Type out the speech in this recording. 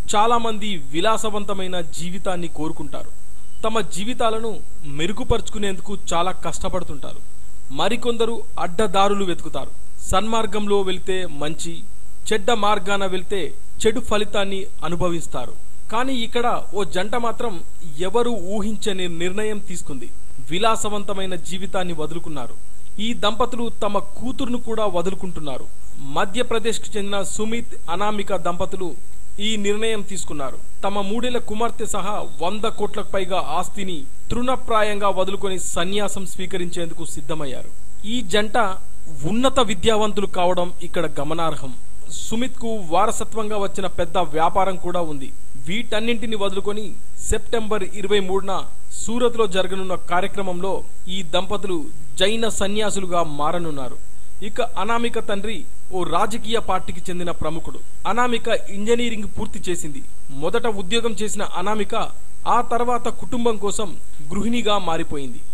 చాలామంది విలాసవంతమైన జీవితాన్ని కోరుకుంటారు తమ జీవితాలను మెరుగుపరుచుకునేందుకు చాలా కష్టపడుతుంటారు మరికొందరు అడ్డదారులు వెతుకుతారు సన్మార్గంలో వెళ్తే మంచి చెడ్డ మార్గాన వెళ్తే చెడు ఫలితాన్ని అనుభవిస్తారు కానీ ఇక్కడ ఓ జంట మాత్రం ఎవరు ఊహించని నిర్ణయం తీసుకుంది విలాసవంతమైన జీవితాన్ని వదులుకున్నారు ఈ దంపతులు తమ కూతురును కూడా వదులుకుంటున్నారు మధ్యప్రదేశ్కు చెందిన సుమిత్ అనామిక దంపతులు ఈ నిర్ణయం తీసుకున్నారు తమ మూడేళ్ల కుమార్తె సహా వంద కోట్లకు పైగా ఆస్తిని తృణప్రాయంగా వదులుకొని సన్యాసం స్వీకరించేందుకు సిద్ధమయ్యారు ఈ జంట ఉన్నత విద్యావంతులు కావడం ఇక్కడ గమనార్హం సుమిత్ కు వారసత్వంగా వచ్చిన పెద్ద వ్యాపారం కూడా ఉంది వీటన్నింటిని వదులుకొని సెప్టెంబర్ ఇరవై మూడున సూరత్లో జరగనున్న కార్యక్రమంలో ఈ దంపతులు జైన సన్యాసులుగా మారనున్నారు ఇక అనామిక తండ్రి ఓ రాజకీయ పార్టీకి చెందిన ప్రముఖుడు అనామిక ఇంజనీరింగ్ పూర్తి చేసింది మొదట ఉద్యోగం చేసిన అనామిక ఆ తర్వాత కుటుంబం కోసం గృహిణిగా మారిపోయింది